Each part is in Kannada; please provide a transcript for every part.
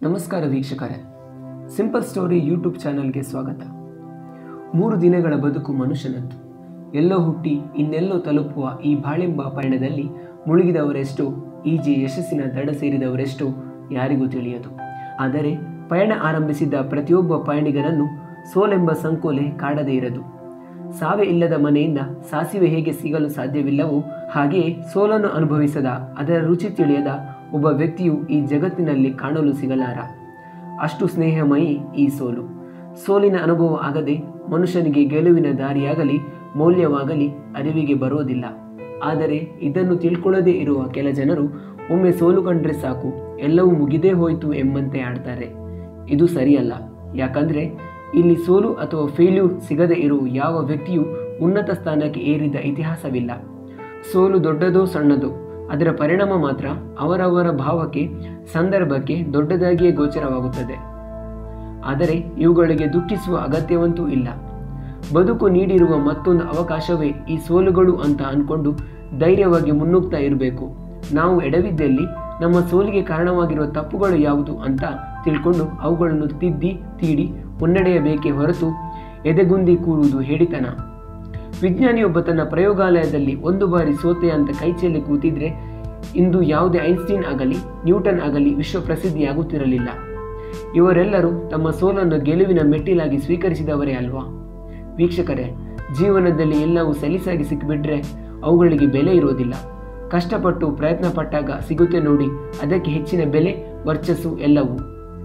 ನಮಸ್ಕಾರ ವೀಕ್ಷಕರೇ ಸಿಂಪಲ್ ಸ್ಟೋರಿ ಯೂಟ್ಯೂಬ್ ಚಾನಲ್ಗೆ ಸ್ವಾಗತ ಮೂರು ದಿನಗಳ ಬದುಕು ಮನುಷ್ಯನದ್ದು ಎಲ್ಲೋ ಹುಟ್ಟಿ ಇನ್ನೆಲ್ಲೋ ತಲುಪುವ ಈ ಬಾಳೆಂಬ ಪಯಣದಲ್ಲಿ ಮುಳುಗಿದವರೆಷ್ಟೋ ಈಜಿ ಯಶಸ್ಸಿನ ದಡ ಸೇರಿದವರೆಷ್ಟೋ ಯಾರಿಗೂ ತಿಳಿಯದು ಆದರೆ ಪಯಣ ಆರಂಭಿಸಿದ ಪ್ರತಿಯೊಬ್ಬ ಪಯಣಿಗರನ್ನು ಸೋಲೆಂಬ ಸಂಕೋಲೆ ಕಾಡದೇ ಇರದು ಸಾವೇ ಇಲ್ಲದ ಮನೆಯಿಂದ ಸಾಸಿವೆ ಹೇಗೆ ಸಿಗಲು ಸಾಧ್ಯವಿಲ್ಲವೋ ಹಾಗೆಯೇ ಸೋಲನ್ನು ಅನುಭವಿಸದ ಅದರ ರುಚಿ ತಿಳಿಯದ ಒಬ್ಬ ವ್ಯಕ್ತಿಯು ಈ ಜಗತ್ತಿನಲ್ಲಿ ಕಾಣಲು ಸಿಗಲಾರ ಅಷ್ಟು ಸ್ನೇಹಮಯಿ ಈ ಸೋಲು ಸೋಲಿನ ಅನುಭವ ಆಗದೆ ಮನುಷ್ಯನಿಗೆ ಗೆಲುವಿನ ದಾರಿಯಾಗಲಿ ಮೌಲ್ಯವಾಗಲಿ ಅರಿವಿಗೆ ಬರೋದಿಲ್ಲ ಆದರೆ ಇದನ್ನು ತಿಳ್ಕೊಳ್ಳದೇ ಇರುವ ಕೆಲ ಜನರು ಒಮ್ಮೆ ಸೋಲು ಕಂಡ್ರೆ ಸಾಕು ಎಲ್ಲವೂ ಮುಗಿದೇ ಹೋಯಿತು ಎಂಬಂತೆ ಆಡ್ತಾರೆ ಇದು ಸರಿಯಲ್ಲ ಯಾಕಂದ್ರೆ ಇಲ್ಲಿ ಸೋಲು ಅಥವಾ ಫೇಲ್ಯೂರ್ ಸಿಗದೇ ಇರುವ ಯಾವ ವ್ಯಕ್ತಿಯೂ ಉನ್ನತ ಸ್ಥಾನಕ್ಕೆ ಏರಿದ ಇತಿಹಾಸವಿಲ್ಲ ಸೋಲು ದೊಡ್ಡದೋ ಸಣ್ಣದೋ ಅದರ ಪರಿಣಾಮ ಮಾತ್ರ ಅವರವರ ಭಾವಕ್ಕೆ ಸಂದರ್ಭಕ್ಕೆ ದೊಡ್ಡದಾಗಿಯೇ ಗೋಚರವಾಗುತ್ತದೆ ಆದರೆ ಇವುಗಳಿಗೆ ದುಃಖಿಸುವ ಅಗತ್ಯವಂತೂ ಇಲ್ಲ ಬದುಕು ನೀಡಿರುವ ಮತ್ತೊಂದು ಅವಕಾಶವೇ ಈ ಸೋಲುಗಳು ಅಂತ ಅನ್ಕೊಂಡು ಧೈರ್ಯವಾಗಿ ಮುನ್ನುಗ್ತಾ ಇರಬೇಕು ನಾವು ಎಡವಿದ್ದಲ್ಲಿ ನಮ್ಮ ಸೋಲಿಗೆ ಕಾರಣವಾಗಿರುವ ತಪ್ಪುಗಳು ಯಾವುದು ಅಂತ ತಿಳ್ಕೊಂಡು ಅವುಗಳನ್ನು ತಿದ್ದಿ ತೀಡಿ ಮುನ್ನಡೆಯಬೇಕೇ ಹೊರತು ಎದೆಗುಂದಿ ಕೂರುವುದು ಹೇಡಿತನ ವಿಜ್ಞಾನಿಯೊಬ್ಬ ತನ್ನ ಪ್ರಯೋಗಾಲಯದಲ್ಲಿ ಒಂದು ಬಾರಿ ಸೋತೆ ಅಂತ ಕೈಚೆಯಲ್ಲಿ ಕೂತಿದ್ರೆ ಇಂದು ಯಾವುದೇ ಐನ್ಸ್ಟೀನ್ ಆಗಲಿ ನ್ಯೂಟನ್ ಆಗಲಿ ವಿಶ್ವ ಪ್ರಸಿದ್ಧಿಯಾಗುತ್ತಿರಲಿಲ್ಲ ಇವರೆಲ್ಲರೂ ತಮ್ಮ ಸೋಲನ್ನು ಗೆಲುವಿನ ಮೆಟ್ಟಿಲಾಗಿ ಸ್ವೀಕರಿಸಿದವರೇ ಅಲ್ವಾ ವೀಕ್ಷಕರೇ ಜೀವನದಲ್ಲಿ ಎಲ್ಲವೂ ಸಲೀಸಾಗಿ ಸಿಕ್ಕಿಬಿಟ್ರೆ ಅವುಗಳಿಗೆ ಬೆಲೆ ಇರೋದಿಲ್ಲ ಕಷ್ಟಪಟ್ಟು ಪ್ರಯತ್ನ ಪಟ್ಟಾಗ ಸಿಗುತ್ತೆ ನೋಡಿ ಅದಕ್ಕೆ ಹೆಚ್ಚಿನ ಬೆಲೆ ವರ್ಚಸ್ಸು ಎಲ್ಲವೂ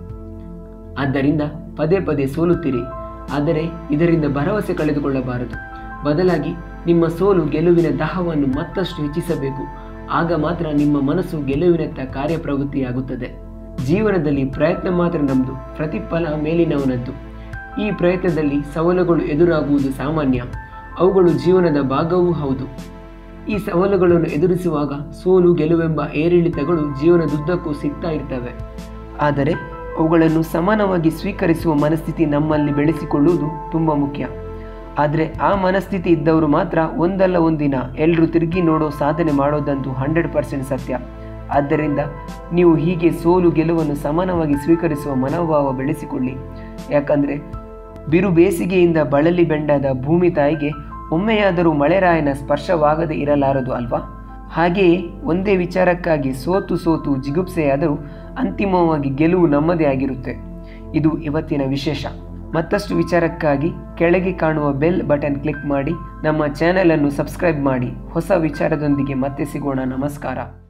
ಆದ್ದರಿಂದ ಪದೇ ಪದೇ ಸೋಲುತ್ತೀರಿ ಆದರೆ ಇದರಿಂದ ಭರವಸೆ ಕಳೆದುಕೊಳ್ಳಬಾರದು ಬದಲಾಗಿ ನಿಮ್ಮ ಸೋಲು ಗೆಲುವಿನ ದಾಹವನ್ನು ಮತ್ತಷ್ಟು ಹೆಚ್ಚಿಸಬೇಕು ಆಗ ಮಾತ್ರ ನಿಮ್ಮ ಮನಸ್ಸು ಗೆಲುವಿನತ್ತ ಕಾರ್ಯಪ್ರವೃತ್ತಿಯಾಗುತ್ತದೆ ಜೀವನದಲ್ಲಿ ಪ್ರಯತ್ನ ಮಾತ್ರ ನಮ್ಮದು ಪ್ರತಿಫಲ ಮೇಲಿನವನದ್ದು ಈ ಪ್ರಯತ್ನದಲ್ಲಿ ಸವಾಲುಗಳು ಎದುರಾಗುವುದು ಸಾಮಾನ್ಯ ಅವುಗಳು ಜೀವನದ ಭಾಗವೂ ಹೌದು ಈ ಸವಾಲುಗಳನ್ನು ಎದುರಿಸುವಾಗ ಸೋಲು ಗೆಲುವೆಂಬ ಏರಿಳಿತಗಳು ಜೀವನದುದ್ದಕ್ಕೂ ಸಿಗ್ತಾ ಇರ್ತವೆ ಆದರೆ ಅವುಗಳನ್ನು ಸಮಾನವಾಗಿ ಸ್ವೀಕರಿಸುವ ಮನಸ್ಥಿತಿ ನಮ್ಮಲ್ಲಿ ಬೆಳೆಸಿಕೊಳ್ಳುವುದು ತುಂಬ ಮುಖ್ಯ ಆದರೆ ಆ ಮನಸ್ಥಿತಿ ಇದ್ದವರು ಮಾತ್ರ ಒಂದಲ್ಲ ಒಂದಿನ ಎಲ್ಲರೂ ತಿರುಗಿ ನೋಡೋ ಸಾಧನೆ ಮಾಡೋದಂತೂ ಹಂಡ್ರೆಡ್ ಪರ್ಸೆಂಟ್ ಸತ್ಯ ಆದ್ದರಿಂದ ನೀವು ಹೀಗೆ ಸೋಲು ಗೆಲುವನ್ನು ಸಮಾನವಾಗಿ ಸ್ವೀಕರಿಸುವ ಮನೋಭಾವ ಬೆಳೆಸಿಕೊಳ್ಳಿ ಯಾಕಂದರೆ ಬಿರು ಬೇಸಿಗೆಯಿಂದ ಬಳಲಿ ಬೆಂಡಾದ ಭೂಮಿ ತಾಯಿಗೆ ಒಮ್ಮೆಯಾದರೂ ಮಳೆರಾಯನ ಸ್ಪರ್ಶವಾಗದೇ ಇರಲಾರದು ಅಲ್ವಾ ಹಾಗೆಯೇ ಒಂದೇ ವಿಚಾರಕ್ಕಾಗಿ ಸೋತು ಸೋತು ಜಿಗುಪ್ಸೆಯಾದರೂ ಅಂತಿಮವಾಗಿ ಗೆಲುವು ನಮ್ಮದೇ ಆಗಿರುತ್ತೆ ಇದು ಇವತ್ತಿನ ವಿಶೇಷ ಮತ್ತಷ್ಟು ವಿಚಾರಕ್ಕಾಗಿ ಕೆಳಗೆ ಕಾಣುವ ಬೆಲ್ ಬಟನ್ ಕ್ಲಿಕ್ ಮಾಡಿ ನಮ್ಮ ಚಾನೆಲ್ ಅನ್ನು ಸಬ್ಸ್ಕ್ರೈಬ್ ಮಾಡಿ ಹೊಸ ವಿಚಾರದೊಂದಿಗೆ ಮತ್ತೆ ಸಿಗೋಣ ನಮಸ್ಕಾರ